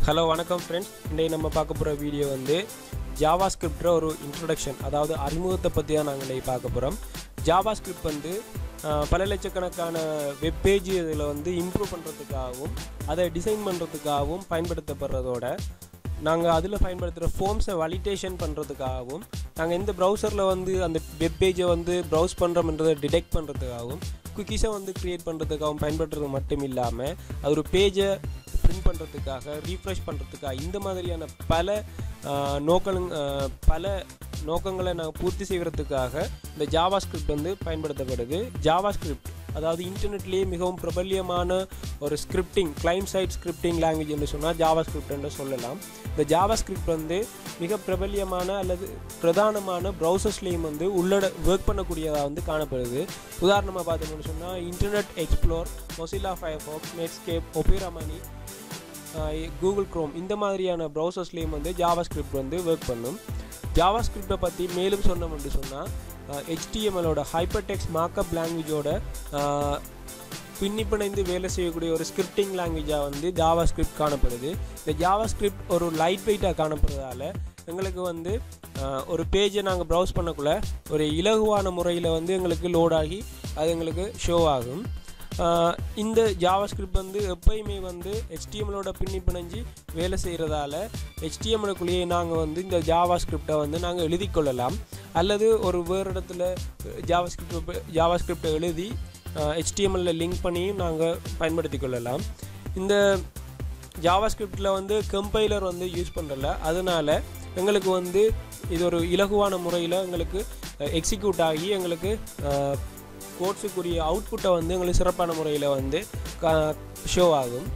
hello வணக்கம் friends இன்றைக்கு நம்ம பார்க்க போகிற வீடியோ வந்து ஜாவா ஸ்கிரிப்டில் ஒரு இன்ட்ரொடக்ஷன் அதாவது அறிமுகத்தை பற்றி தான் நாங்கள் இன்றைக்கி பார்க்க போகிறோம் ஜாவா ஸ்கிரிப்ட் வந்து அஹ், பல லட்சக்கணக்கான வெப் பேஜ் இதில் வந்து இம்ப்ரூவ் பண்ணுறதுக்காகவும் அதை டிசைன் பண்ணுறதுக்காகவும் பயன்படுத்தப்படுறதோட நாங்கள் அதில் பயன்படுத்துகிற ஃபோம்ஸை வலிடேஷன் பண்ணுறதுக்காகவும் நாங்கள் எந்த ப்ரௌசரில் வந்து அந்த வெப் பேஜை வந்து ப்ரௌஸ் பண்ணுறோம்ன்றதை டிடெக்ட் பண்ணுறதுக்காகவும் குக்கீஸை வந்து க்ரியேட் பண்ணுறதுக்காகவும் பயன்படுத்துறது மட்டும் இல்லாமல் அது ஒரு பேஜை பிரிண்ட் பண்ணுறதுக்காக ரீஃப்ரெஷ் பண்ணுறதுக்காக இந்த மாதிரியான பல ஆஹ், நோக்கங் ஆஹ், பல நோக்கங்களை நாங்கள் பூர்த்தி செய்வதற்காக இந்த ஜாவா ஸ்கிரிப்ட் வந்து பயன்படுத்தப்படுது ஜாவா ஸ்கிரிப்ட் அதாவது இன்டர்நெட்லேயே மிகவும் பிரபல்யமான ஒரு scripting client side scripting language என்று சொன்னால் ஜாவா ஸ்கிரிப்ட் என்று சொல்லலாம் இந்த ஜாவா ஸ்கிரிப்ட் வந்து மிக பிரபல்யமான அல்லது பிரதானமான ப்ரௌசர்ஸ்லேயும் வந்து உள்ளட ஒர்க் பண்ணக்கூடியதாக வந்து காணப்படுது உதாரணமாக பார்த்தோம்னு சொன்னால் Internet Explorer Mozilla Firefox Netscape Opera மணி கூகுள் க்ரோம் இந்த மாதிரியான ப்ரௌசர்ஸ்லேயும் வந்து ஜாவா ஸ்கிரிப்ட் வந்து ஒர்க் பண்ணும் ஜாவா ஸ்கிரிப்டை பற்றி மேலும் சொன்னோம் என்று சொன்னால் ஹெச்டிஎம்எலோட ஹைப்பர் டெக்ஸ்ட் மார்க்அப் லாங்குவேஜோட பின்னி பிணைந்து வேலை செய்யக்கூடிய ஒரு ஸ்கிரிப்டிங் லாங்குவேஜாக வந்து ஜாவா ஸ்கிரிப்ட் காணப்படுது இந்த ஜாவா ஸ்கிரிப்ட் ஒரு லைட் வெயிட்டாக காணப்படுறதால எங்களுக்கு வந்து ஆஹ், ஒரு பேஜை நாங்கள் ப்ரௌஸ் பண்ணக்குள்ள ஒரு இலகுவான முறையில் வந்து எங்களுக்கு லோட் ஆகி அது எங்களுக்கு ஷோ ஆகும் ஆஹ், இந்த ஜாவா ஸ்கிரிப்ட் வந்து எப்பயுமே வந்து ஹெச்டிஎம்எலோட பின்னி பிணைஞ்சு வேலை செய்கிறதால ஹெச்டிஎம்எலுக்குள்ளேயே நாங்கள் வந்து இந்த ஜாவா ஸ்கிரிப்டை வந்து நாங்கள் எழுதி கொள்ளலாம் அல்லது ஒரு வேறு இடத்துல ஜாவா ஸ்கிரிப்ட் ஜாவா ஸ்கிரிப்டை எழுதி ஹெச்டிஎம்எல்ல லிங்க் பண்ணியும் நாங்கள் பயன்படுத்தி கொள்ளலாம் இந்த ஜாவா ஸ்கிரிப்டில் வந்து கம்பைலர் வந்து யூஸ் பண்ணுறல அதனால் எங்களுக்கு வந்து இது ஒரு இலகுவான முறையில் எங்களுக்கு எக்ஸிக்யூட் ஆகி எங்களுக்கு கோட்ஸுக்குரிய அவுட்புட்டை வந்து எங்களுக்கு சிறப்பான முறையில் வந்து ஷோ ஆகும்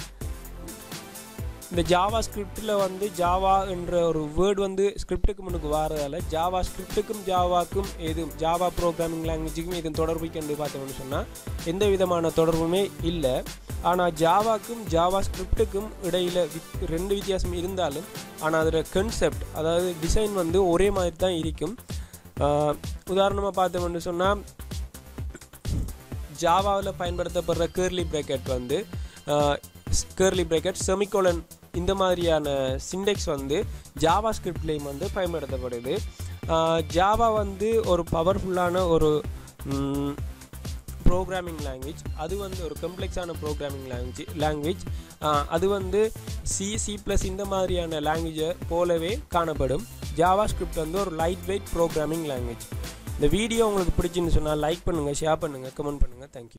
இந்த ஜாவா ஸ்கிரிப்டில் வந்து ஜாவா என்ற ஒரு வேர்டு வந்து ஸ்கிரிப்டுக்கு முன்னுக்கு வாரதால ஜாவா ஸ்கிரிப்டுக்கும் ஜாவாக்கும் எதுவும் ஜாவா ப்ரோக்ராமிங் லாங்குவேஜுக்கும் எதுவும் தொடர்பு கண்டு பார்த்தோம்னு சொன்னால் எந்த விதமான தொடர்புமே இல்லை ஆனால் ஜாவாக்கும் ஜாவா ஸ்கிரிப்டுக்கும் இடையில் வித் ரெண்டு வித்தியாசம் இருந்தாலும் ஆனால் அதோட கன்செப்ட் அதாவது டிசைன் வந்து ஒரே மாதிரி தான் இருக்கும் உதாரணமாக பார்த்தோம்னு சொன்னால் ஜாவாவில் பயன்படுத்தப்படுற கேர்லி பிரேக்கெட் வந்து கேர்லி பிரேக்கெட் செமிகோலன் இந்த மாதிரியான சிண்டெக்ஸ் வந்து ஜாவா ஸ்கிரிப்ட்லேயும் வந்து பயன்படுத்தப்படுது ஜாவா வந்து ஒரு பவர்ஃபுல்லான ஒரு ப்ரோக்ராமிங் லாங்குவேஜ் அது வந்து ஒரு கம்ப்ளெக்ஸான ப்ரோக்ராமிங் லாங்குவேஜ் லாங்குவேஜ் அது வந்து சி சி ப்ளஸ் இந்த மாதிரியான லாங்குவேஜை போலவே காணப்படும் ஜாவா ஸ்கிரிப்ட் வந்து ஒரு லைட் வெயிட் ப்ரோக்ராமிங் லாங்குவேஜ் இந்த வீடியோ உங்களுக்கு பிடிச்சின்னு சொன்னால் லைக் பண்ணுங்கள் ஷேர் பண்ணுங்கள் கமெண்ட் பண்ணுங்கள் தேங்க்யூ